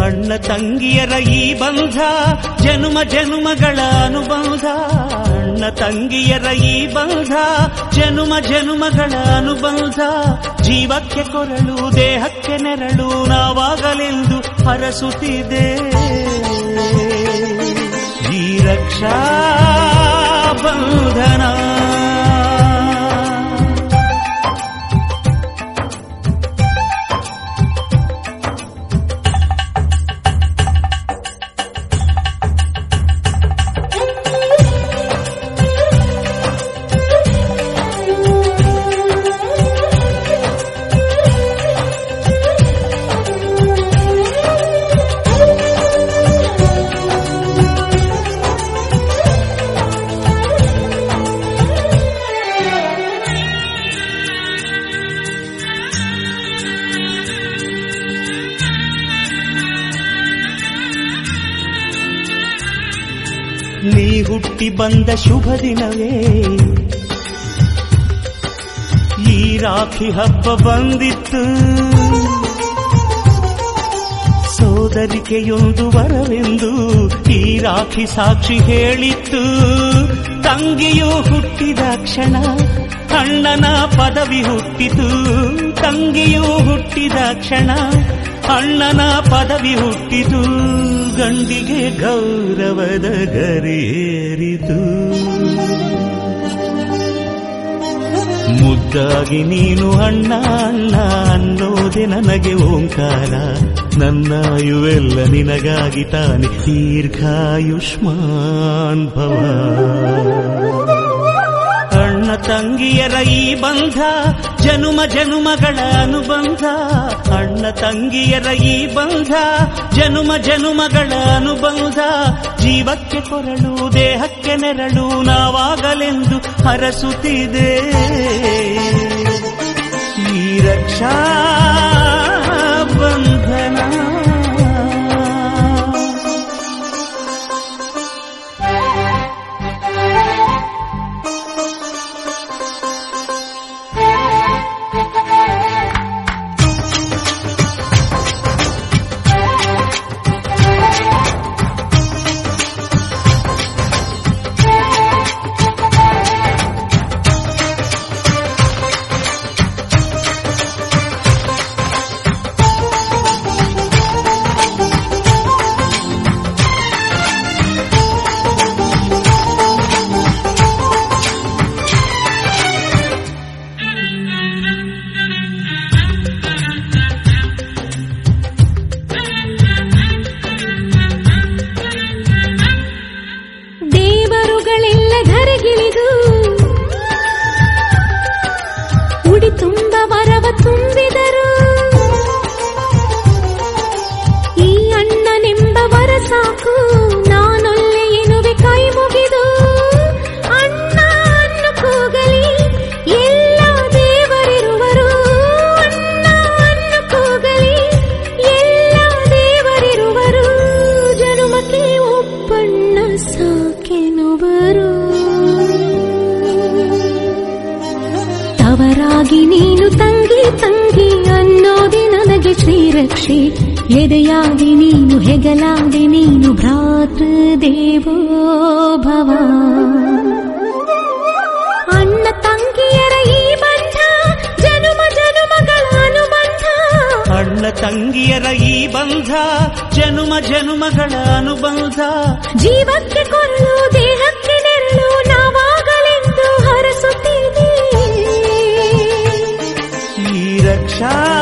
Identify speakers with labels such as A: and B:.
A: ಅಣ್ಣ ತಂಗಿಯರ ಈ ಬಂಧ ಜನುಮ ಜನುಮಗಳ ಅನುಬಂಧ ಅಣ್ಣ ತಂಗಿಯರ ಈ ಬಂಧ ಜನುಮ ಜನುಮಗಳ ಅನುಬಂಧ ಜೀವಕ್ಕೆ ಕೊರಳು ದೇಹಕ್ಕೆ ನೆರಳು ನಾವಾಗಲೆಂದು ಹರಸುತ್ತಿದೆ ಈ ರಕ್ಷಾ ಬಂಧನ ನೀ ಹುಟ್ಟಿ ಬಂದ ಶುಭ ದಿನವೇ ಈ ರಾಖಿ ಹಬ್ಬ ಬಂದಿತ್ತು ಸೋದರಿಕೆಯೊಂದು ವರವೆಂದು ಈ ರಾಖಿ ಸಾಕ್ಷಿ ಹೇಳಿತ್ತು ತಂಗಿಯು ಹುಟ್ಟಿದ ಕ್ಷಣ ಅಣ್ಣನ ಪದವಿ ಹುಟ್ಟಿತು ತಂಗಿಯು ಹುಟ್ಟಿದ ಕ್ಷಣ ಅಣ್ಣನ ಪದವಿ ಹುಟ್ಟಿತು ಗಂಡಿಗೆ ಗೌರವದ ಗರಿಯೇರಿತು ಮುದ್ದಾಗಿ ನೀನು ಅಣ್ಣ ಅಣ್ಣ ಅನ್ನೋದೆ ನನಗೆ ಓಂಕಾರ ನನ್ನಾಯುವೆಲ್ಲ ನಿನಗಾಗಿ ತಾನೆ ದೀರ್ಘಾಯುಷ್ಮಾನ್ ಭವ ಅಣ್ಣ ತಂಗಿಯರ ಈ ಬಂಧ ಜನುಮ ಜನುಮಗಳ ಅನುಬಂಧ ಅಣ್ಣ ತಂಗಿಯರ ಈ ಬಂಧ ಜನುಮ ಜನುಮಗಳ ಅನುಬಂಧ ಜೀವಕ್ಕೆ ಕೊರಳು ದೇಹಕ್ಕೆ ನೆರಳು ನಾವಾಗಲೆಂದು ಹರಸುತ್ತಿದೆ ಈ ರಕ್ಷಾ ಬಂಧನ
B: ದೇವರುಗಳೆಲ್ಲ ಧರೆಗಿಳಿದು ಉಡಿ ತುಂಬ ವರವ ತುಂಬಿದರು ಈ ಅಣ್ಣನೆಂಬ ವರ ಸಾಕು ನಾನೊಲ್ಲೆ ಎನ್ನುವೆ ಕೈ ಮುಗಿದು ಅಣ್ಣ ಅನ್ನು ಕೂಗಲಿ ಎಲ್ಲ ದೇವರಿರುವರು ಅಣ್ಣ ಅನ್ನು ಕೂಗಲಿ ಎಲ್ಲ ದೇವರಿರುವರು ಜನುಮಕ್ಕೆ ಒಪ್ಪಣ್ಣ ಸಾಕೆನುವರು ತವರಾಗಿ ನೀನು ತಂಗಿ ತಂಗಿ ಅನ್ನೋದೆ ನನಗೆ ಶ್ರೀರಕ್ಷೆ ಎದೆಯಾಗಿ ನೀನು ಹೆಗಲಾಗಿ ನೀನು ಭ್ರಾತೃ ದೇವೋ ಭವ ಅಣ್ಣ ತಂಗಿಯರ ಈ ಬಂಧ ಜನುಮ ಜನುಮಗಳ ಅನುಬಂಧ
A: ಅಣ್ಣ ತಂಗಿಯರ ಈ ಬಂಧ ಜನುಮ ಜನುಮಗಳ ಅನುಬಂಧ
B: ಜೀವಕ್ಕೆ ಕೊರಳು ದೇಹಕ್ಕೆ ನೆರಳು ನಾವಾಗಲೆಂದು ಹರಸುತ್ತೀವಿ
A: ಈ ರಕ್ಷಾ